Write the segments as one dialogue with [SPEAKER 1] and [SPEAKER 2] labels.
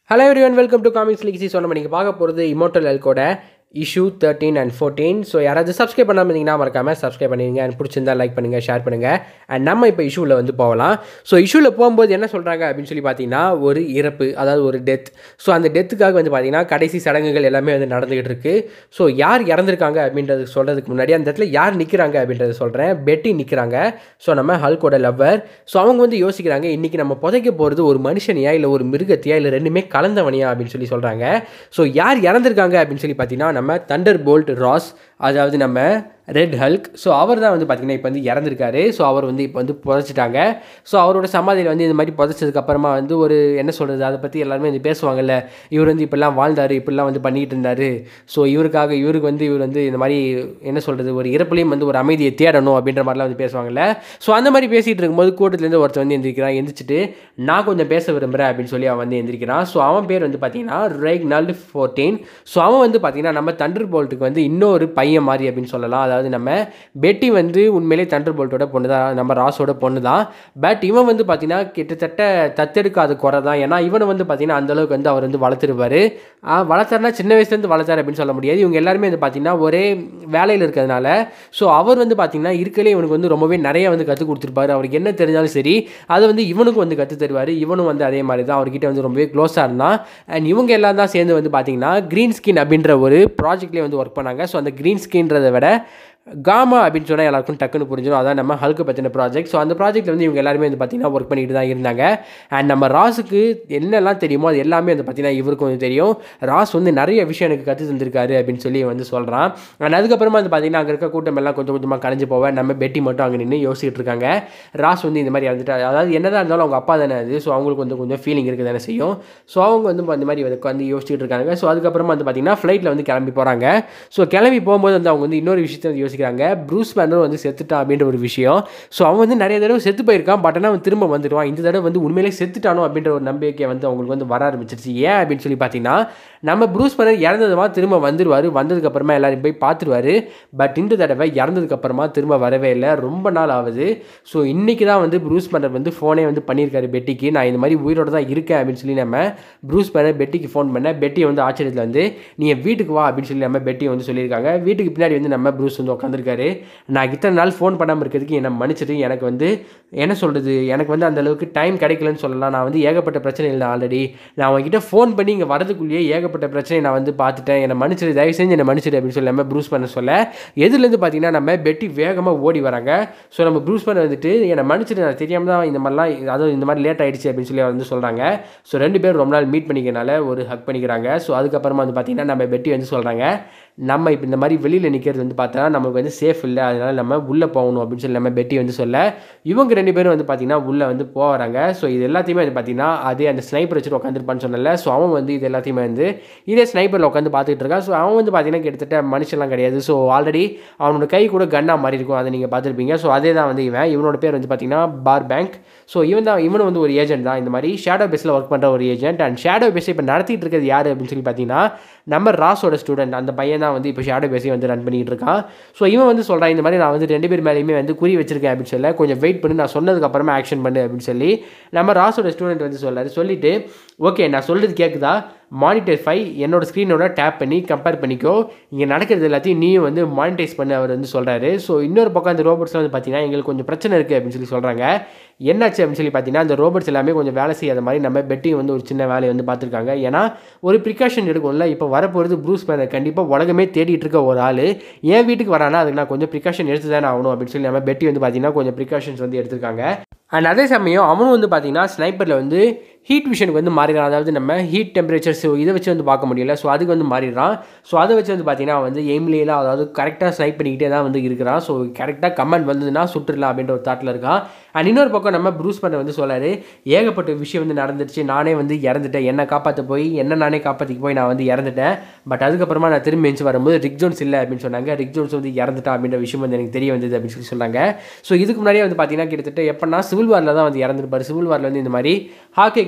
[SPEAKER 1] hello everyone welcome to comics லிக்ஸி so நம்ம நீங்கள் பார்க்க போகிறது இமோட்டல் எல்கோட issue thirteen and fourteen so யாராவது சப்ஸ்கிரைப் பண்ணாமல் இருந்தீங்கன்னா மறக்காமல் சப்ஸ்கிரைப் பண்ணிடுங்க அண்ட் பிடிச்சிருந்தா லைக் பண்ணுங்கள் ஷேர் பண்ணுங்கள் அண்ட் நம்ம இப்போ இஷ்யூவில் வந்து போகலாம் ஸோ இஷ்யூவில் போகும்போது என்ன சொல்கிறாங்க அப்படின்னு சொல்லி பார்த்தீங்கன்னா ஒரு இறப்பு அதாவது ஒரு டெத் ஸோ அந்த டெத்துக்காக வந்து பார்த்தீங்கன்னா கடைசி சடங்குகள் எல்லாமே வந்து நடந்துகிட்டு இருக்கு ஸோ யார் இறந்துருக்காங்க அப்படின்றது சொல்கிறதுக்கு முன்னாடி அந்த இடத்துல யார் நிற்கிறாங்க அப்படின்றத சொல்கிறேன் பெட்டி நிற்கிறாங்க ஸோ நம்ம ஹல்கோட லவ்வர் ஸோ அவங்க வந்து யோசிக்கிறாங்க இன்றைக்கி நம்ம புதைக்க போகிறது ஒரு மனுஷனையா இல்லை ஒரு மிருகத்தையா இல்லை ரெண்டுமே கலந்தவனையா அப்படின்னு சொல்லி சொல்கிறாங்க ஸோ யார் இறந்துருக்காங்க அப்படின்னு சொல்லி பார்த்தீங்கன்னா நம்ம தண்டர் போல்ட் ராஸ் அதாவது நம்ம ரெட் ஹல்க் ஸோ அவர் தான் வந்து பார்த்திங்கன்னா இப்போ வந்து இறந்துருக்காரு ஸோ அவர் வந்து இப்போ வந்து புதைச்சிட்டாங்க ஸோ அவரோட சமாதியில் வந்து இந்த மாதிரி புதைச்சதுக்கப்புறமா வந்து ஒரு என்ன சொல்கிறது அதை பற்றி எல்லாருமே வந்து பேசுவாங்கல்ல இவர் வந்து இப்படிலாம் வாழ்ந்தார் இப்படிலாம் வந்து பண்ணிக்கிட்டு இருந்தார் ஸோ இவருக்காக இவருக்கு வந்து இவர் வந்து இந்த மாதிரி என்ன சொல்கிறது ஒரு இறப்புலையும் வந்து ஒரு அமைதியை தேடணும் அப்படின்ற மாதிரிலாம் வந்து பேசுவாங்கல்ல ஸோ அந்த மாதிரி பேசிகிட்டு இருக்கும்போது கூட்டத்துலேருந்து ஒருத்தர் வந்து எந்திரிக்கிறான் எந்திரிச்சிட்டு நான் கொஞ்சம் பேச விரும்புகிறேன் அப்படின்னு சொல்லி அவன் வந்து எந்திரிக்கிறான் ஸோ அவன் பேர் வந்து பார்த்தீங்கன்னா ரெக்னால்டு ஃபோர்டீன் ஸோ அவன் வந்து பார்த்தீங்கன்னா நம்ம தண்டர் போல்ட்டுக்கு வந்து இன்னொரு பையன் மாதிரி அப்படின்னு சொல்லலாம் அதாவது நம்ம பெட்டி வந்து உண்மையிலே தண்டர் போல்ட்டோட பொண்ணு தான் நம்ம ராஸோட பொண்ணு தான் பட் இவன் வந்து பார்த்தீங்கன்னா கிட்டத்தட்ட தத்தெடுக்காத குறை தான் ஏன்னா இவனை வந்து பார்த்தீங்கன்னா அந்தளவுக்கு வந்து அவர் வந்து வளர்த்துருப்பாரு வளர்த்தாருனா சின்ன வயசுலேருந்து வளர்த்தாரு அப்படின்னு சொல்ல முடியாது இவங்க எல்லாருமே வந்து பார்த்தீங்கன்னா ஒரே வேலையில் இருக்கிறதுனால ஸோ அவர் வந்து பார்த்தீங்கன்னா இருக்கலே இவனுக்கு வந்து ரொம்பவே நிறைய வந்து கற்றுக் கொடுத்துருப்பாரு அவருக்கு என்ன தெரிஞ்சாலும் சரி அதை வந்து இவனுக்கும் வந்து கற்று தருவார் இவனும் வந்து அதே மாதிரி தான் அவர்கிட்ட வந்து ரொம்பவே க்ளோஸாக இருந்தான் அண்ட் இவங்க எல்லாம் தான் சேர்ந்து வந்து பார்த்தீங்கன்னா க்ரீன் ஸ்கின் அப்படின்ற ஒரு ப்ராஜெக்ட்லேயே வந்து ஒர்க் பண்ணாங்க ஸோ அந்த க்ரீன் ஸ்கின்றதை விட காமா அப்படின்னு சொன்னால் எல்லாருக்கும் டக்குன்னு புரிஞ்சிடும் அதான் நம்ம ஹல்க்கு பற்றின ப்ராஜெக்ட் ஸோ அந்த ப்ராஜெக்ட்டில் வந்து இவங்க எல்லாருமே வந்து பார்த்திங்கன்னா ஒர்க் பண்ணிட்டு தான் இருந்தாங்க அண்ட் நம்ம ராஸுக்கு என்னெல்லாம் தெரியுமோ அது எல்லாமே வந்து பார்த்திங்கன்னா இவருக்கும் வந்து தெரியும் ராஸ் வந்து நிறைய விஷயம் எனக்கு கற்று தந்திருக்காரு அப்படின்னு சொல்லி வந்து சொல்கிறான் அண்ட் அதுக்கப்புறமா வந்து பார்த்திங்கன்னா அங்கே இருக்க கூட்டம் எல்லாம் கொஞ்சம் கொஞ்சமாக கலைஞ்சு போவேன் நம்ம பெட்டி மட்டும் அங்கே நின்று யோசிச்சுட்டு இருக்காங்க ராஸ் வந்து இந்த மாதிரி இறந்துட்டு அதாவது என்னதான் இருந்தாலும் அவங்க அப்பா தானே அது ஸோ அவங்களுக்கு வந்து கொஞ்சம் ஃபீலிங் இருக்குது தானே செய்யும் ஸோ அவங்க வந்து இந்த மாதிரி வந்து யோசிச்சுட்டு இருக்காங்க ஸோ அதுக்கப்புறமா வந்து பார்த்திங்கன்னா ஃப்ளைட்டில் வந்து கிளம்பி போகிறாங்க ஸோ கிளம்பி போகும்போது வந்து அவங்க வந்து இன்னொரு விஷயத்தை வந்து யோசிக்கிறாங்க ப்ரூஸ் பேனர் வந்து செத்துட்டான் அப்படின்ற ஒரு விஷயம் ஸோ அவன் வந்து நிறைய தடவை செத்து போயிருக்கான் பட் ஆனால் அவன் திரும்ப வந்துடுவான் இந்த தடவை வந்து உண்மையிலே செத்துட்டானோ அப்படின்ற ஒரு நம்பிக்கை வந்து அவங்களுக்கு வந்து வர ஆரம்பிச்சிருச்சு ஏன் அப்படின்னு சொல்லி பார்த்தீங்கன்னா நம்ம ப்ரூஸ் பேனர் இறந்ததுமா திரும்ப வந்துடுவார் வந்ததுக்கப்புறமா எல்லாரும் போய் பார்த்துருவாரு பட் இந்த தடவை இறந்ததுக்கப்புறமா திரும்ப வரவே இல்லை ரொம்ப நாள் ஆகுது ஸோ இன்றைக்கி தான் வந்து ப்ரூஸ் பேனர் வந்து ஃபோனே வந்து பண்ணியிருக்காரு பெட்டிக்கு நான் இந்த மாதிரி உயிரோடு தான் இருக்கேன் அப்படின்னு சொல்லி நம்ம ப்ரூஸ் பேனர் பெட்டிக்கு ஃபோன் பண்ண பெட்டியை வந்து ஆச்சரியத்தில் வந்து நீ என் வீட்டுக்கு வா அப்படின்னு சொல்லி நம்ம பெட்டியை வந்து சொல்லியிருக்காங்க வீட்டுக்கு பின்னாடி வந்து நம்ம ப்ரூஸ் வந்து உட்காந்துருக்காரு நான் இத்தனை நாள் ஃபோன் பண்ணாமல் இருக்கிறதுக்கு என்னை மன்னிச்சிட்டு எனக்கு வந்து என்ன சொல்கிறது எனக்கு வந்து அந்தளவுக்கு டைம் கிடைக்கலன்னு சொல்லலாம் நான் வந்து ஏகப்பட்ட பிரச்சனை இல்லை ஆல்ரெடி நான் அவங்ககிட்ட ஃபோன் பண்ணி இங்கே வரதுக்குள்ளேயே ஏகப்பட்ட பிரச்சனை நான் வந்து பார்த்துட்டேன் என்னை மன்னிச்சிடு தயவு செஞ்சு என்னை மன்னிச்சிடு அப்படின்னு சொல்லி நம்ம ப்ரூஸ் பண்ண சொல்ல எதுலேருந்து பார்த்தீங்கன்னா நம்ம பெட்டி வேகமாக ஓடி வராங்க ஸோ நம்ம ப்ரூஸ் பண்ண வந்துட்டு என்னை மன்னிச்சிட்டு நான் தெரியாமல் தான் இந்த மாதிரிலாம் அதாவது இந்த மாதிரி லேட் ஆகிடுச்சு அப்படின்னு சொல்லி வந்து சொல்கிறாங்க ஸோ ரெண்டு பேரும் ரொம்ப நாள் மீட் பண்ணிக்கிறனால ஒரு ஹக் பண்ணிக்கிறாங்க ஸோ அதுக்கப்புறமா வந்து பார்த்தீங்கன்னா நம்ம பெட்டி வந்து சொல்கிறாங்க நம்ம இப்போ இந்த மாதிரி வெளியில் நிற்கிறது வந்து பார்த்தா நமக்கு வந்து சேஃப் இல்லை அதனால் நம்ம உள்ளே போகணும் அப்படின்னு சொல்லி நம்ம பெட்டி வந்து சொல்ல இவங்க ரெண்டு பேரும் வந்து பார்த்திங்கன்னா உள்ளே வந்து போகிறாங்க ஸோ இது எல்லாத்தையுமே வந்து பார்த்திங்கன்னா அதே அந்த ஸ்னைப்பர் வச்சுட்டு உட்காந்துருப்பான்னு சொன்னல ஸோ அவன் வந்து இது எல்லாத்தையுமே வந்து இதே ஸ்னைப்பரில் உட்காந்து பார்த்துட்டு இருக்கான் ஸோ அவன் வந்து பார்த்திங்கன்னா கிட்டத்தட்ட மனுஷன்லாம் கிடையாது ஸோ ஆல்ரெடி அவனோட கை கூட கன்னாக மாறி இருக்கும் அதை நீங்கள் பார்த்துருப்பீங்க ஸோ அதே தான் வந்து இவன் இவனோட பேர் வந்து பார்த்திங்கன்னா பார் பேங்க் ஸோ இவன் தான் இவனும் வந்து ஒரு ஏஜென்ட் தான் இந்த மாதிரி ஷேடோ பேஸில் ஒர்க் பண்ணுற ஒரு ஏஜென்ட் அண்ட் ஷேடோ பேஸை இப்போ நடத்திட்டு இருக்கிறது யார் அப்படின்னு சொல்லி பார்த்தீங்கன்னா நம்ம ராஸோட ஸ்டூடெண்ட் அந்த பையன் தான் வந்து இப்போ ஷேடோ பேசி வந்து ரன் பண்ணிகிட்டு இருக்கான் ஸோ இவன் வந்து சொல்கிறான் இந்த மாதிரி நான் வந்து ரெண்டு பேர் மேலேயுமே வந்து குறி வச்சிருக்கேன் அப்படின்னு சொல்ல கொஞ்சம் வெயிட் பண்ணி நான் சொன்னதுக்கப்புறமா ஆக்ஷன் பண்ணு அப்படின்னு சொல்லி நம்ம ராஸோட ஸ்டூடெண்ட் வந்து சொல்கிறாரு சொல்லிவிட்டு ஓகே நான் சொல்கிறது கேட்குதா மானிட்டர் ஃபை என்னோட ஸ்க்ரீனோட டேப் பண்ணி கம்பேர் பண்ணிக்கோ இங்கே நடக்கிறது எல்லாத்தையும் நீயும் வந்து மானிட்டைஸ் பண்ண அவர் வந்து சொல்கிறாரு ஸோ இன்னொரு பக்கம் அந்த ரோபோட்ஸ்லாம் வந்து பார்த்தீங்கன்னா எங்களுக்கு கொஞ்சம் பிரச்சனை இருக்குது அப்படின்னு சொல்லி சொல்கிறாங்க என்னாச்சு அப்படின்னு சொல்லி பார்த்தீங்கன்னா அந்த ரோபோட்ஸ் எல்லாமே கொஞ்சம் வேலை செய்யாத மாதிரி நம்ம பெட்டிங் வந்து ஒரு சின்ன வேலையை வந்து பார்த்துருக்காங்க ஏன்னா ஒரு ப்ரிகாஷன் எடுக்கும்ல இப்போ வரப்போகிறது ப்ரூஸ் பேனர் கண்டிப்பாக உலகமே தேடிட்டு இருக்க ஒரு ஆள் என் வீட்டுக்கு வரானா அதுக்கு நான் கொஞ்சம் ப்ரிகாஷன் எடுத்து தானே ஆகணும் அப்படின்னு சொல்லி நம்ம பெட்டி வந்து பார்த்தீங்கன்னா கொஞ்சம் ப்ரிகாஷன்ஸ் வந்து எடுத்திருக்காங்க அண்ட் அதே சமயம் அவனும் வந்து பார்த்தீங்கன்னா ஸ்னைப்பரில் வந்து ஹீட் விஷனுக்கு வந்து மாறிடுறான் அதாவது நம்ம ஹீட் டெம்பரேச்சர்ஸ் இதை வச்சு வந்து பார்க்க முடியல ஸோ அதுக்கு வந்து மாறிடுறான் ஸோ அதை வச்சு வந்து பார்த்தீங்கன்னா வந்து எய்ம்லேலாம் அதாவது கரெக்டாக ஸ்னைப் பண்ணிக்கிட்டே தான் வந்து இருக்கிறான் ஸோ கரெக்டாக கமெண்ட் வந்ததுன்னா சுட்டுடலாம் அப்படின்ற ஒரு தாட்டில் இருக்கான் அண்ட் இன்னொரு பக்கம் நம்ம ப்ரூஸ் பண்ண வந்து சொல்லாரு ஏகப்பட்ட விஷயம் வந்து நடந்துருச்சு நானே வந்து இறந்துட்டேன் என்னை காப்பாற்ற போய் என்ன நானே காப்பாற்றிக்கு போய் நான் வந்து இறந்துட்டேன் பட் அதுக்கப்புறமா நான் திரும்பி எஞ்சி வரும்போது ரிக் ஜோன்ஸ் இல்லை அப்படின்னு சொன்னாங்க ரிக் ஜோன்ஸ் வந்து இறந்துட்டான் அப்படின்ற விஷயம் வந்து எனக்கு தெரிய வந்தது அப்படின்னு சொல்லி சொன்னாங்க ஸோ இதுக்கு முன்னாடியே வந்து பார்த்தீங்கன்னா கிட்டத்தட்ட எப்படின்னா சிவில் வாரில் தான் வந்து இறந்துருப்பார் சிவில் வாரில் வந்து இந்த மாதிரி ஹாக்கி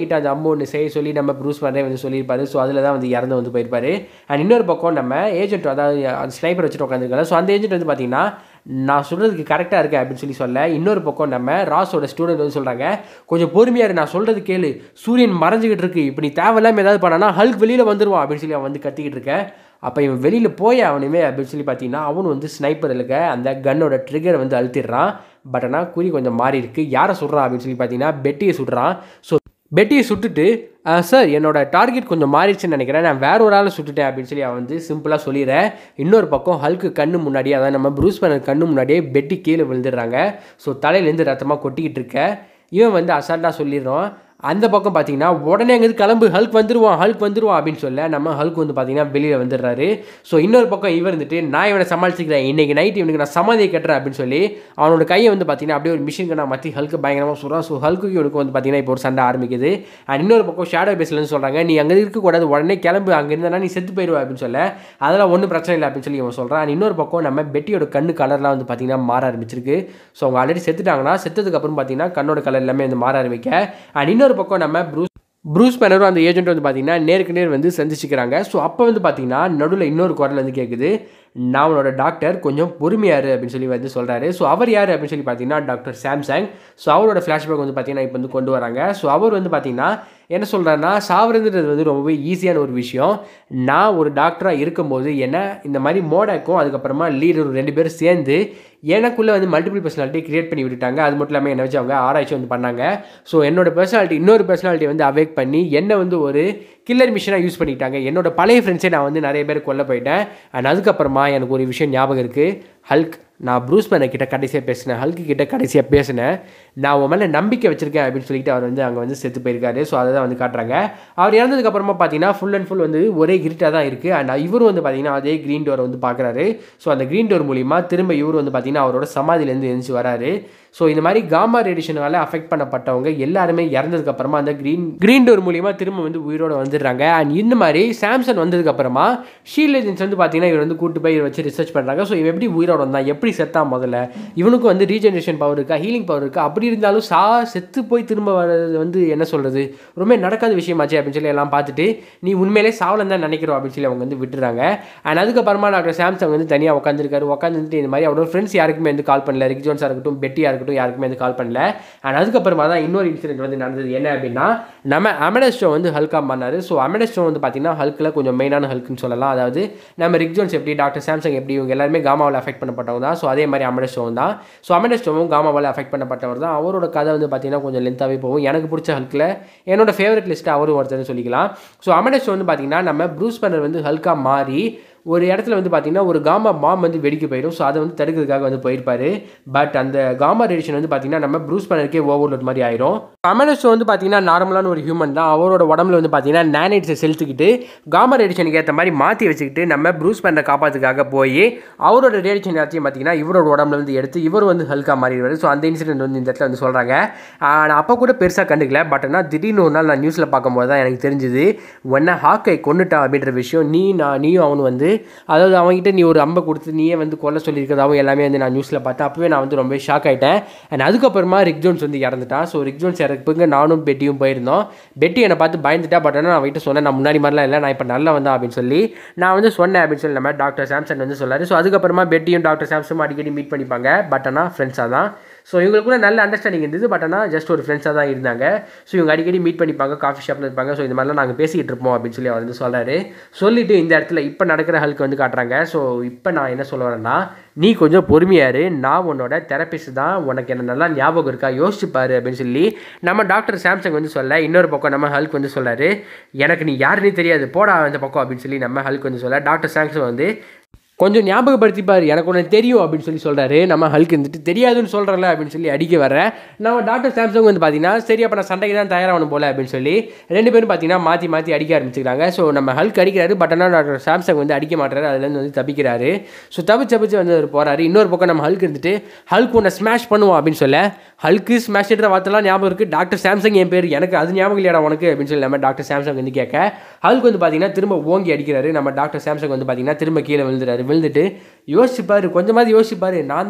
[SPEAKER 1] கிட்ட அந்த அம்பு ஒன்று செய்ய சொல்லி நம்ம ப்ரூஸ் பண்ணே வந்து சொல்லியிருப்பாரு ஸோ அதில் தான் வந்து இறந்து வந்து போயிருப்பாரு அண்ட் இன்னொரு பக்கம் நம்ம ஏஜென்ட் அதாவது அந்த ஸ்னைப்பர் வச்சுட்டு உட்காந்துருக்காங்க ஸோ அந்த ஏஜென்ட் வந்து பார்த்தீங்கன்னா நான் சொல்கிறதுக்கு கரெக்டாக இருக்கேன் அப்படின்னு சொல்லி சொல்ல இன்னொரு பக்கம் நம்ம ராஸோட ஸ்டூடெண்ட் வந்து சொல்கிறாங்க கொஞ்சம் பொறுமையாக இரு, நான் சொல்கிறது கேளு சூரியன் மறைஞ்சிக்கிட்டு இருக்கு இப்போ நீ தேவையில்லாம ஏதாவது பண்ணானா ஹல்க் வெளியில் வந்துருவான் அப்படின்னு சொல்லி அவன் வந்து கத்திக்கிட்டு இருக்கேன் அப்போ இவன் வெளியில் போய் அவனுமே அப்படின்னு சொல்லி பார்த்தீங்கன்னா அவனும் வந்து ஸ்னைப்பர் இருக்க அந்த கன்னோட ட்ரிகரை வந்து அழுத்திடுறான் பட் ஆனால் குறி கொஞ்சம் மாறி இருக்கு யாரை சுடுறான் அப்படின்னு சொல்லி பார்த்தீங்கன்னா பெட்டியை சுடுறான் ஸோ பெட்டியை சுட்டுட்டு சார் என்னோட டார்கெட் கொஞ்சம் மாறிடுச்சுன்னு நினைக்கிறேன் நான் வேற ஒரு ஆளை சுட்டுட்டேன் அப்படின்னு சொல்லி அவன் வந்து சிம்பிளாக சொல்லிடுறேன் இன்னொரு பக்கம் ஹல்க்கு கண்ணு முன்னாடியே அதாவது நம்ம ப்ரூஸ் பண்ண கண்ணு முன்னாடியே பெட்டி கீழே விழுந்துடுறாங்க ஸோ தலையிலேருந்து ரத்தமாக கொட்டிக்கிட்டு இருக்க இவன் வந்து அசால்ட்டாக சொல்லிடுறான் அந்த பக்கம் பார்த்தீங்கன்னா உடனே அங்கேருந்து கிளம்பு ஹல்க் வந்துருவான் ஹல்க் வந்துருவான் அப்படின்னு சொல்ல நம்ம ஹல்க் வந்து பார்த்தீங்கன்னா வெளியில் வந்துடுறாரு ஸோ இன்னொரு பக்கம் இவர் இருந்துட்டு நான் இவனை சமாளிச்சுக்கிறேன் இன்னைக்கு நைட் இவனுக்கு நான் சமாதியை கட்டுறேன் அப்படின்னு சொல்லி அவனோட கையை வந்து பார்த்தீங்கன்னா அப்படியே ஒரு மிஷின் நான் மாற்றி ஹல்க்கு பயங்கரமாக சொல்கிறான் ஸோ ஹல்க்கு இவனுக்கு வந்து பார்த்தீங்கன்னா இப்போ ஒரு சண்டை ஆரம்பிக்குது அண்ட் இன்னொரு பக்கம் ஷேடோ பேஸ்லேருந்து சொல்கிறாங்க நீ அங்கே இருக்கக்கூடாது உடனே கிளம்பு அங்கே இருந்தா நீ செத்து போயிடுவ அப்படின்னு சொல்ல அதெல்லாம் ஒன்றும் பிரச்சனை இல்லை அப்படின்னு சொல்லி அவன் சொல்கிறான் அண்ட் இன்னொரு பக்கம் நம்ம பெட்டியோட கண்ணு கலர்லாம் வந்து பார்த்தீங்கன்னா மாற ஆரம்பிச்சிருக்கு ஸோ அவங்க ஆல்ரெடி செத்துட்டாங்கன்னா செத்ததுக்கப்புறம் பார்த்தீங்கன்னா கண்ணோட கலர் எல்லாமே வந்து மாற ஆரம்பிக்க அண்ட் இன்னொரு பக்கம் நம்ம ப்ரூஸ் ப்ரூஸ் பேனரும் அந்த ஏஜென்ட் வந்து பார்த்தீங்கன்னா நேருக்கு நேர் வந்து சந்திச்சுக்கிறாங்க ஸோ அப்போ வந்து பார்த்தீங்கன்னா நடுவில் இன்னொரு குரல் வந்து கேட்குது நான் உன்னோட டாக்டர் கொஞ்சம் பொறுமையாரு அப்படின்னு சொல்லி வந்து சொல்கிறாரு ஸோ அவர் யார் அப்படின்னு சொல்லி பார்த்தீங்கன்னா டாக்டர் சாம்சங் ஸோ அவரோட ஃப்ளாஷ்பேக் வந்து பார்த்தீங்கன்னா இப்போ வந்து கொண்டு வராங்க ஸோ அவர் வந்து பார்த்தீங்கன்னா என்ன சொல்கிறாருன்னா சாவறதுன்றது வந்து ரொம்பவே ஈஸியான ஒரு விஷயம் நான் ஒரு டாக்டராக இருக்கும்போது என்ன இந்த மாதிரி மோடாக்கும் அதுக்கப்புறமா லீடர் ரெண்டு பேரும் சேர்ந்து எனக்குள்ளே வந்து மல்டிபிள் பர்சனாலிட்டி கிரியேட் பண்ணி விட்டுட்டாங்க அது மட்டும் இல்லாமல் என்ன வச்சு அவங்க ஆராய்ச்சி வந்து பண்ணாங்க ஸோ என்னோட பர்சனாலிட்டி இன்னொரு பர்சனாலிட்டி வந்து அவேக் பண்ணி என்னை வந்து ஒரு கில்லர் மிஷினாக யூஸ் பண்ணிக்கிட்டாங்க என்னோட பழைய ஃப்ரெண்ட்ஸே நான் வந்து நிறைய பேர் கொல்ல போயிட்டேன் அண்ட் அதுக்கப்புறமா எனக்கு ஒரு விஷயம் ஞாபகம் இருக்குது ஹல்க் நான் ப்ரூஸ் மேனை கிட்ட கடைசியாக பேசினேன் ஹல்க்கு கிட்ட கடைசியாக பேசினேன் நான் உன் மேலே நம்பிக்கை வச்சிருக்கேன் அப்படின்னு சொல்லிட்டு அவர் வந்து அங்கே வந்து செத்து போயிருக்காரு ஸோ அதை தான் வந்து காட்டுறாங்க அவர் இறந்ததுக்கப்புறமா பார்த்தீங்கன்னா ஃபுல் அண்ட் ஃபுல் வந்து ஒரே இருட்டாக தான் இருக்குது அண்ட் இவரும் வந்து பார்த்தீங்கன்னா அதே க்ரீன் டோரை வந்து பார்க்குறாரு ஸோ அந்த க்ரீன் டோர் மூலிமா திரும்ப இவர் வந்து பார்த்தீங்கன்னா அவரோட சமாதியிலேருந்து எழுந்து வராரு ஸோ இந்த மாதிரி காமா ரேடியேஷனால அஃபெக்ட் பண்ணப்பட்டவங்க எல்லாருமே இறந்ததுக்கு அப்புறமா அந்த க்ரீன் க்ரீன் டோர் மூலியமா திரும்ப வந்து உயிரோட வந்துடுறாங்க அண்ட் இந்த மாதிரி சாம்சங் வந்ததுக்கு அப்புறமா ஷீல் ஏஜென்ட்ஸ் வந்து பார்த்தீங்கன்னா இவர் வந்து கூட்டு போய் இவரை வச்சு ரிசர்ச் பண்ணுறாங்க ஸோ இவன் எப்படி உயிரோட வந்தான் எப்படி செத்தான் முதல்ல இவனுக்கு வந்து ரீஜெனரேஷன் பவர் இருக்கா ஹீலிங் பவர் இருக்கா அப்படி இருந்தாலும் சா செத்து போய் திரும்ப வர்றது வந்து என்ன சொல்றது ரொம்ப நடக்காத விஷயமாச்சு அப்படின்னு சொல்லி எல்லாம் பார்த்துட்டு நீ உண்மையிலே சாவலம் தான் நினைக்கிறோம் அப்படின்னு சொல்லி அவங்க வந்து விட்டுறாங்க அண்ட் அதுக்கப்புறமா டாக்டர் சாம்சங் வந்து தனியாக உட்காந்துருக்காரு உட்காந்துட்டு இந்த மாதிரி அவரோட ஃப்ரெண்ட்ஸ் யாருக்குமே வந்து கால் பண்ணல ரிக் ஜோன்ஸாக இருக்கட்டும் பெட்டியாக இருக்கட்டும் யாருக்குமே வந்து கால் பண்ணல அண்ட் அதுக்கப்புறமா தான் இன்னொரு இன்சிடென்ட் வந்து நடந்தது என்ன அப்படின்னா நம்ம அமெடஸ்டோ வந்து ஹல்கா பண்ணாரு ஸோ அமெடஸ்டோ வந்து பார்த்தீங்கன்னா ஹல்கில் கொஞ்சம் மெயினான ஹல்க்குன்னு சொல்லலாம் அதாவது நம்ம ரிக் ஜோன்ஸ் எப்படி டாக்டர் சாம்சங் எப்படி இவங்க எல்லாருமே காமாவில் அஃபெக்ட் பண்ணப்பட்டவங்க தான் ஸோ அதே மாதிரி அமெடஸ்டோவும் தான் ஸோ அமெடஸ்டோவும் காமாவால் அஃபெக்ட் பண்ணப்பட்டவர் தான் அவரோட கதை வந்து பார்த்தீங்கன்னா கொஞ்சம் லென்த்தாகவே போகும் எனக்கு பிடிச்ச ஹல்கில் என்னோட ஃபேவரட் லிஸ்ட்டு அவரும் ஒருத்தர் சொல்லிக்கலாம் ஸோ அமெடஸ்டோ வந்து பார்த்தீங்கன்னா நம்ம ப்ரூஸ் பண்ணர் வந்து ஹல்கா மாறி ஒரு இடத்துல வந்து பார்த்தீங்கன்னா ஒரு காமா பாம் வந்து வெடிக்க போயிடும் ஸோ அதை வந்து தடுக்கிறதுக்காக வந்து போயிருப்பாரு பட் அந்த காமா ரேடியேஷன் வந்து பார்த்தீங்கன்னா நம்ம ப்ரூஸ் பண்ணருக்கே ஓவர்லோட் மாதிரி ஆயிரும் அமெனஸ்டோ வந்து பார்த்தீங்கன்னா நார்மலான ஒரு ஹியூமன் தான் அவரோட உடம்புல வந்து பார்த்தீங்கன்னா நேனைட்ஸை செலுத்திக்கிட்டு காமா ரேடியேஷனுக்கு ஏற்ற மாதிரி மாற்றி வச்சுக்கிட்டு நம்ம ப்ரூஸ் பண்ண காப்பாற்றுக்காக போய் அவரோட ரேடியேஷன் எல்லாத்தையும் பார்த்தீங்கன்னா இவரோட உடம்புல இருந்து எடுத்து இவர் வந்து ஹல்கா மாறிடுவார் ஸோ அந்த இன்சிடென்ட் வந்து இந்த இடத்துல வந்து சொல்கிறாங்க நான் அப்போ கூட பெருசாக கண்டுக்கல பட் ஆனால் திடீர்னு ஒரு நாள் நான் நியூஸில் பார்க்கும்போது தான் எனக்கு தெரிஞ்சுது உன்னை ஹாக்கை கொண்டுட்டான் அப்படின்ற விஷயம் நீ நான் நீயும் அவனு வந்து அதாவது அவங்ககிட்ட நீ ஒரு அம்பை கொடுத்து நீயே வந்து கொல்ல சொல்லியிருக்கிறதாவும் எல்லாமே வந்து நான் நியூஸில் பார்த்தேன் அப்போவே நான் வந்து ரொம்ப ஷாக் ஆகிட்டேன் அண்ட் அதுக்கப்புறமா ரிக் ஜோன்ஸ் வந்து இறந்துட்டான் ஸோ ரிக் ஜோன்ஸ் இறப்புங்க நானும் பெட்டியும் போயிருந்தோம் பெட்டி என்னை பார்த்து பயந்துட்டா பட் ஆனால் நான் அவங்ககிட்ட சொன்னேன் நான் முன்னாடி மாதிரிலாம் இல்லை நான் இப்போ நல்லா வந்தேன் அப்படின்னு சொல்லி நான் வந்து சொன்னேன் அப்படின்னு சொல்லி நம்ம டாக்டர் சாம்சன் வந்து சொல்லாரு ஸோ அதுக்கப்புறமா பெட்டியும் டாக்டர் சாம்சனும் அடிக்கடி மீட் பண்ணிப்பாங்க பட் ஆனால் ஃப்ரெண்ட்ஸாக தான் ஸோ இவங்களுக்குள்ள நல்ல அண்டர்ஸ்டாண்டிங் இருந்தது பட் ஆனால் ஜஸ்ட் ஒரு ஃப்ரெண்ட்ஸாக தான் இருந்தாங்க ஸோ இவங்க அடிக்கடி மீட் பண்ணிப்பாங்க காஃபி ஷாப்பில் இருப்பாங்க ஸோ இந்த மாதிரிலாம் நாங்கள் பேசிக்கிட்டு இருப்போம் அப்படின்னு சொல்லி அவர் வந்து சொல்கிறாரு சொல்லிட்டு இந்த இடத்துல இப்போ நடக்கிற ஹல்க் வந்து காட்டுறாங்க ஸோ இப்போ நான் என்ன சொல்ல வரேன்னா நீ கொஞ்சம் பொறுமையாரு நான் உன்னோட தெரபிஸ்ட் தான் உனக்கு என்ன நல்லா ஞாபகம் இருக்கா யோசிச்சு பாரு அப்படின்னு சொல்லி நம்ம டாக்டர் சாம்சங் வந்து சொல்ல இன்னொரு பக்கம் நம்ம ஹல்க் வந்து சொல்லாரு எனக்கு நீ யாருன்னே தெரியாது போடா அந்த பக்கம் அப்படின்னு சொல்லி நம்ம ஹல்க் வந்து சொல்ல டாக்டர் சாம்சங் வந்து கொஞ்சம் ஞாபகப்படுத்திப்பார் எனக்கு ஒன்று தெரியும் அப்படின்னு சொல்லி சொல்கிறாரு நம்ம ஹல்க் இருந்துட்டு தெரியாதுன்னு சொல்கிறல அப்படின்னு சொல்லி அடிக்க வர்றேன் நம்ம டாக்டர் சாம்சங் வந்து பார்த்தீங்கன்னா சரி அப்போ நான் சண்டைக்கு தான் தயாராகணும் போல அப்படின்னு சொல்லி ரெண்டு பேரும் பார்த்தீங்கன்னா மாற்றி மாற்றி அடிக்க ஆரம்பிச்சுக்கிறாங்க ஸோ நம்ம ஹல்க் அடிக்கிறாரு பட் ஆனால் டாக்டர் சாம்சங் வந்து அடிக்க மாட்டாரு அதுலேருந்து வந்து தப்பிக்கிறாரு ஸோ தப்பிச்சு தப்பிச்சு வந்து அவர் போகிறாரு இன்னொரு பக்கம் நம்ம ஹல்க் இருந்துட்டு ஹல்க் உன்னை ஸ்மாஷ் பண்ணுவோம் அப்படின்னு சொல்ல ஹல்க்கு ஸ்மாஷ்ன்ற வார்த்தைலாம் ஞாபகம் இருக்குது டாக்டர் சாம்சங் என் பேர் எனக்கு அது ஞாபகம் இல்லையாடா உனக்கு அப்படின்னு சொல்லி நம்ம டாக்டர் சாம்சங் வந்து கேட்க ஹல்க் வந்து பார்த்தீங்கன்னா திரும்ப ஓங்கி அடிக்கிறாரு நம்ம டாக்டர் சாம்சங் வந்து பார்த்தீங்கன்னா திரும்ப கீழே விழுந்துறாரு விழுந்துட்டு யோசிச்சுப்பாரு கொஞ்சமாவது யோசிச்சுப்பாரு நான் தான்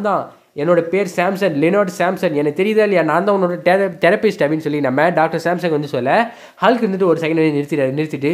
[SPEAKER 1] என்னோட பேர் சாம்சன் லினோட் சாம்சன் எனக்கு தெரியுதா இல்லையா நான் தான் உன்னோட தெர தெரபிஸ்ட் அப்படின்னு சொல்லி நம்ம டாக்டர் சாம்சங் வந்து சொல்ல ஹல்க் இருந்துட்டு ஒரு செகண்ட் வந்து நிறுத்திட்டாரு நிறுத்திட்டு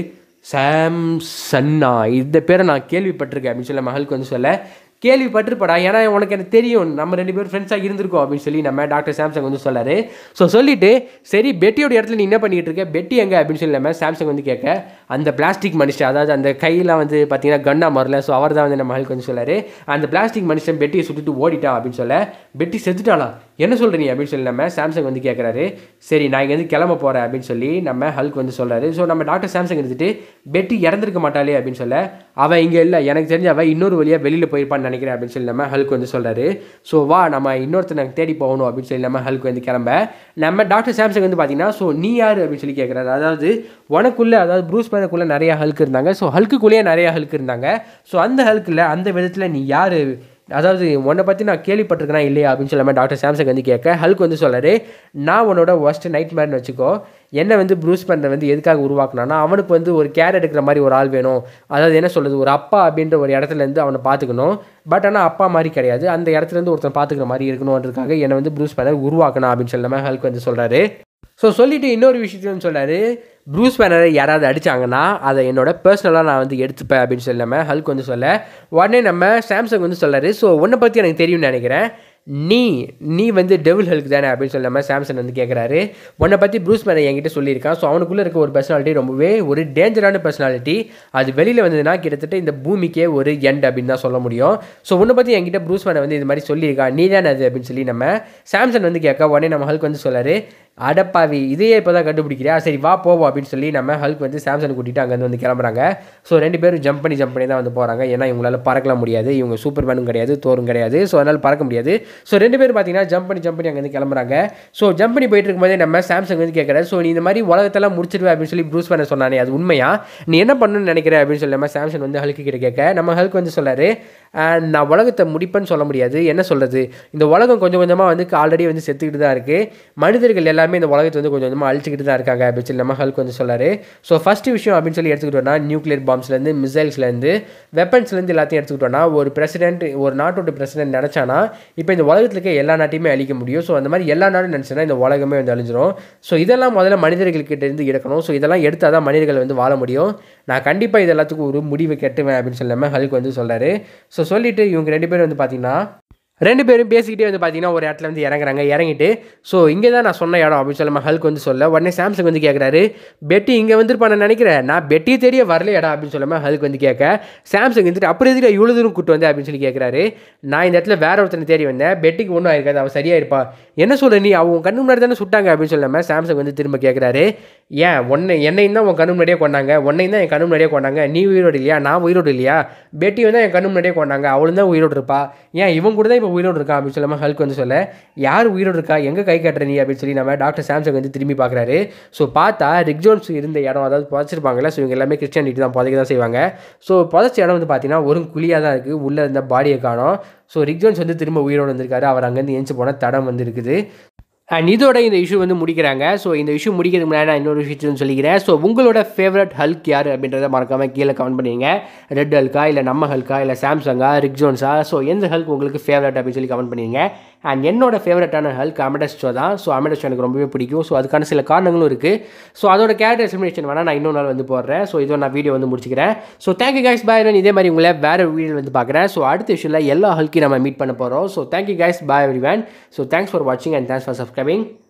[SPEAKER 1] சாம்சன்னா இந்த பேரை நான் கேள்விப்பட்டிருக்கேன் அப்படின்னு சொல்லி நம்ம ஹல்க் வந்து சொல்ல கேள்விப்பட்டிருப்படா ஏன்னா உனக்கு எனக்கு தெரியும் நம்ம ரெண்டு பேரும் ஃப்ரெண்ட்ஸாக இருந்திருக்கோம் அப்படின்னு சொல்லி நம்ம டாக்டர் சாம்சங் வந்து சொல்லாரு ஸோ சொல்லிட்டு சரி பெட்டியோட இடத்துல நீ என்ன பண்ணிட்டு இருக்க பெட்டி எங்க அப்படின்னு சொல்லி நம்ம சாம்சங் வந்து கேட்க அந்த பிளாஸ்டிக் மனுஷன் அதாவது அந்த கையெல்லாம் வந்து பார்த்தீங்கன்னா கன்னா மரல ஸோ அவர் தான் வந்து நம்ம ஹல்க் வந்து சொல்லாரு அந்த பிளாஸ்டிக் மனுஷன் பெட்டியை சுட்டுட்டு ஓடிட்டான் அப்படின்னு சொல்ல பெட்டி செத்துட்டாளா என்ன சொல்ற நீ அப்படின்னு சொல்லி நம்ம சாம்சங் வந்து கேட்குறாரு சரி நான் இங்கேருந்து கிளம்ப போகிறேன் அப்படின்னு சொல்லி நம்ம ஹல்க் வந்து சொல்றாரு ஸோ நம்ம டாக்டர் சாம்சங் எடுத்துட்டு பெட்டி இறந்துருக்க மாட்டாளே அப்படின்னு சொல்ல அவன் இங்கே இல்லை எனக்கு தெரிஞ்ச அவன் இன்னொரு வழியாக வெளியில் போயிருப்பான்னு நினைக்கிறேன் அப்படின்னு சொல்லி நம்ம ஹல்க் வந்து சொல்றாரு ஸோ வா நம்ம இன்னொருத்தனை தேடி போகணும் அப்படின்னு சொல்லி நம்ம ஹல்க் வந்து கிளம்ப நம்ம டாக்டர் சாம்சங் வந்து பார்த்தீங்கன்னா ஸோ நீ யார் அப்படின்னு சொல்லி கேட்குறாரு அதாவது உனக்குள்ளே அதாவது ப்ரூஸ் பேனக்குள்ளே நிறைய ஹல்க் இருந்தாங்க ஸோ ஹல்க்குள்ளேயே நிறைய ஹல்க் இருந்தாங்க ஸோ அந்த ஹல்கில் அந்த விதத்தில் நீ யார் அதாவது உன்னை பற்றி நான் கேள்விப்பட்டிருக்கேனா இல்லையா அப்படின்னு சொல்லாமல் டாக்டர் சாம்சங் வந்து கேட்க ஹல்க் வந்து சொல்லாரு நான் உன்னோட ஒஸ்ட் நைட் மேர்னு வச்சுக்கோ என்னை வந்து ப்ரூஸ் பண்ண வந்து எதுக்காக உருவாக்குனான்னா அவனுக்கு வந்து ஒரு கேர் எடுக்கிற மாதிரி ஒரு ஆள் வேணும் அதாவது என்ன சொல்கிறது ஒரு அப்பா அப்படின்ற ஒரு இடத்துல இருந்து அவனை பார்த்துக்கணும் பட் ஆனால் அப்பா மாதிரி கிடையாது அந்த இடத்துல இருந்து ஒருத்தன் பார்த்துக்கிற மாதிரி இருக்கணுன்றதுக்காக என்னை வந்து ப்ரூஸ் பண்ண உருவாக்கணும் அப்படின்னு சொல்லாமல் ஹல்க் வந்து சொல்கிறாரு ஸோ சொல்லிட்டு இன்னொரு விஷயத்தையும் சொல்கிறாரு ப்ரூஸ் பேனரை யாராவது அடித்தாங்கன்னா அதை என்னோட பர்சனலாக நான் வந்து எடுத்துப்பேன் அப்படின்னு சொல்லாமல் ஹல்க் வந்து சொல்ல உடனே நம்ம சாம்சங் வந்து சொல்கிறாரு ஸோ உன்னை பற்றி எனக்கு தெரியும்னு நினைக்கிறேன் நீ நீ வந்து டெவில் ஹெல்க் தானே அப்படின்னு சொல்லாமல் சாம்சன் வந்து கேட்குறாரு உன்னை பற்றி ப்ரூஸ் பேனர் என்கிட்ட சொல்லியிருக்கான் ஸோ அவனுக்குள்ளே இருக்க ஒரு பர்சனாலிட்டி ரொம்பவே ஒரு டேஞ்சரான பர்சனாலிட்டி அது வெளியில் வந்ததுன்னா கிட்டத்தட்ட இந்த பூமிக்கே ஒரு எண்ட் அப்படின்னு தான் சொல்ல முடியும் ஸோ உன்னை பற்றி என்கிட்ட ப்ரூஸ் பேனர் வந்து இது மாதிரி சொல்லியிருக்கா நீ தானே அது அப்படின்னு சொல்லி நம்ம சாம்சன் வந்து கேட்க உடனே நம்ம ஹல்க் வந்து சொல்லாரு அடப்பாவி இதையே இப்போ தான் கண்டுபிடிக்கிறியா சரி வா போவோம் அப்படின்னு சொல்லி நம்ம ஹல்க் வந்து சாம்சங் கூட்டிகிட்டு அங்கேருந்து வந்து கிளம்புறாங்க ஸோ ரெண்டு பேரும் ஜம்ப் பண்ணி ஜம்ப் பண்ணி தான் வந்து போகிறாங்க ஏன்னா இவங்களால பறக்கலாம் முடியாது இவங்க சூப்பர் மேனும் கிடையாது தோரும் கிடையாது ஸோ அதனால் பறக்க முடியாது ஸோ ரெண்டு பேரும் பார்த்தீங்கன்னா ஜம்ப் பண்ணி ஜம்ப் பண்ணி அங்கேருந்து கிளம்புறாங்க ஸோ ஜம்ப் பண்ணி போயிட்டு இருக்கும்போதே நம்ம சாம்சங் வந்து கேட்குறாரு ஸோ நீ இந்த மாதிரி உலகத்தெல்லாம் முடிச்சிடுவேன் அப்படின்னு சொல்லி ப்ரூஸ் பண்ண சொன்னானே அது உண்மையா நீ என்ன பண்ணணும்னு நினைக்கிற அப்படின்னு சொல்லி நம்ம சாம்சங் வந்து ஹல்க்கு கிட்ட கேட்க நம்ம ஹல்க் வந்து சொல்லாரு "ஆஹ், நான் உலகத்தை முடிப்பேன்னு சொல்ல முடியாது என்ன சொல்கிறது இந்த உலகம் கொஞ்சம் கொஞ்சமாக வந்து ஆல்ரெடி வந்து செத்துக்கிட்டு தான் இருக்குது மனிதர்கள் எல்லாமே இந்த உலகத்தை வந்து கொஞ்சம் கொஞ்சமாக அழிச்சிக்கிட்டு தான் இருக்காங்க அப்படின்னு சொல்லி நம்ம ஹல்க் வந்து சொல்லாரு ஸோ ஃபஸ்ட்டு விஷயம் அப்படின்னு சொல்லி எடுத்துக்கிட்டோம்னா நியூக்ளியர் பாம்ஸ்லேருந்து மிசைல்ஸ்லேருந்து வெப்பன்ஸ்லேருந்து எல்லாத்தையும் எடுத்துக்கிட்டோம்னா ஒரு பிரசிடென்ட் ஒரு நாட்டோட பிரசிடென்ட் நினச்சானா இப்போ இந்த உலகத்தில் இருக்க எல்லா நாட்டையுமே அழிக்க முடியும் ஸோ அந்த மாதிரி எல்லா நாடும் நினச்சுன்னா இந்த உலகமே வந்து அழிஞ்சிரும் ஸோ இதெல்லாம் முதல்ல மனிதர்கள்கிட்ட இருந்து எடுக்கணும் ஸோ இதெல்லாம் எடுத்தால் தான் மனிதர்கள் வந்து வாழ முடியும் நான் கண்டிப்பாக இது எல்லாத்துக்கும் ஒரு முடிவு கட்டுவேன் அப்படின்னு சொல்லாமல் ஹல்க் வந்து சொல்றாரு ஸோ சொல்லிட்டு இவங்க ரெண்டு பேரும் வந்து பார்த்தீங்கன்னா ரெண்டு பேரும் பேசிக்கிட்டே வந்து பார்த்தீங்கன்னா ஒரு இடத்துல வந்து இறங்குறாங்க இறங்கிட்டு ஸோ இங்கே தான் நான் சொன்ன இடம் அப்படின்னு சொல்லி ஹல்க் வந்து சொல்ல உடனே சாம்சங் வந்து கேட்குறாரு பெட்டி இங்கே வந்துருப்பான்னு நினைக்கிறேன் நான் பெட்டி தெரிய வரலையடா அப்படின்னு சொல்லாமல் ஹல்க் வந்து கேட்க சாம்சங் வந்துட்டு அப்புறம் எதுக்கு இவ்வளோ தூரம் கூட்டு வந்து அப்படின்னு சொல்லி கேட்குறாரு நான் இந்த இடத்துல வேற ஒருத்தனை தேடி வந்தேன் பெட்டிக்கு ஒன்றும் ஆயிருக்காது அவன் சரியா இருப்பா என்ன சொல்ற நீ அவன் கண்ணு முன்னாடி தானே சுட்டாங்க அப்படின்னு சொல்லாமல் சாம்சங் வந்து திரும்ப கேட்குறாரு ஏன் ஒன்னை என்னையும் தான் உன் கண்ணு முன்னாடியே கொண்டாங்க உன்னையும் தான் என் கண்ணு முன்னாடியே கொண்டாங்க நீ உயிரோடு இல்லையா நான் உயிரோடு இல்லையா பெட்டி வந்து என் கண்ணு முன்னாடியே கொண்டாங்க அவளும் தான் உயிரோடு இருப்பா ஏன் இவன் கூட தான் இப்போ உயிரோடு இருக்கா அப்படின்னு சொல்லாமல் ஹல்க் வந்து சொல்ல யார் உயிரோடு இருக்கா எங்கே கை காட்டுற நீ அப்படின்னு சொல்லி நம்ம டாக்டர் சாம்சங் வந்து திரும்பி பார்க்குறாரு ஸோ பார்த்தா ரிக் ஜோன்ஸ் இருந்த இடம் அதாவது புதைச்சிருப்பாங்கல்ல ஸோ இவங்க எல்லாமே கிறிஸ்டியானிட்டி தான் புதைக்க தான் செய்வாங்க ஸோ புதைச்ச இடம் வந்து பார்த்தீங்கன்னா ஒரு குழியாக தான் இருக்குது உள்ளே இருந்த பாடியை காணோம் ஸோ ரிக் ஜோன்ஸ் வந்து திரும்ப உயிரோடு வந்திருக்காரு அவர் அங்கேருந்து எஞ்சி போன தடம் வந்து இருக்குது அண்ட் இதோட இந்த இஷ்யூ வந்து முடிக்கிறாங்க ஸோ இந்த இஷ்யூ முடிக்கிறதுக்கு முன்னாடி நான் இன்னொரு விஷயத்தையும் சொல்லிக்கிறேன் ஸோ உங்களோட ஃபேவரட் ஹல்க் யார் அப்படின்றத மறக்காமல் கீழே கமெண்ட் பண்ணிங்க ரெட் ஹல்கா இல்லை நம்ம ஹல்கா இல்லை சாம்சங்கா ரிக் ஜோன்ஸா ஸோ எந்த ஹல்க் உங்களுக்கு ஃபேவரட் அப்படின்னு சொல்லி கமெண்ட் பண்ணிங்க அண்ட் என்னோட ஃபேவரட்டான ஹல்க் அமெடஸ்டோ தான் ஸோ அமெடஸ்டோ எனக்கு ரொம்பவே பிடிக்கும் ஸோ அதுக்கான சில காரணங்களும் இருக்குது ஸோ அதோட கேரக்டர் எக்ஸ்பிளேஷன் வேணால் நான் இன்னொரு நாள் வந்து போடுறேன் ஸோ இதோ நான் வீடியோ வந்து முடிச்சுக்கிறேன் ஸோ தேங்க்யூ கைஸ் பாய் இதே மாதிரி உங்களை வேறு வீடியோ வந்து பார்க்குறேன் ஸோ அடுத்த விஷயத்தில் எல்லா ஹல்க்கையும் நம்ம மீட் பண்ண போகிறோம் so thank you guys bye everyone so thanks for வாட்சிங் அண்ட் தேங்க்ஸ் ஃபார் சப்ஸ்கிரைபிங்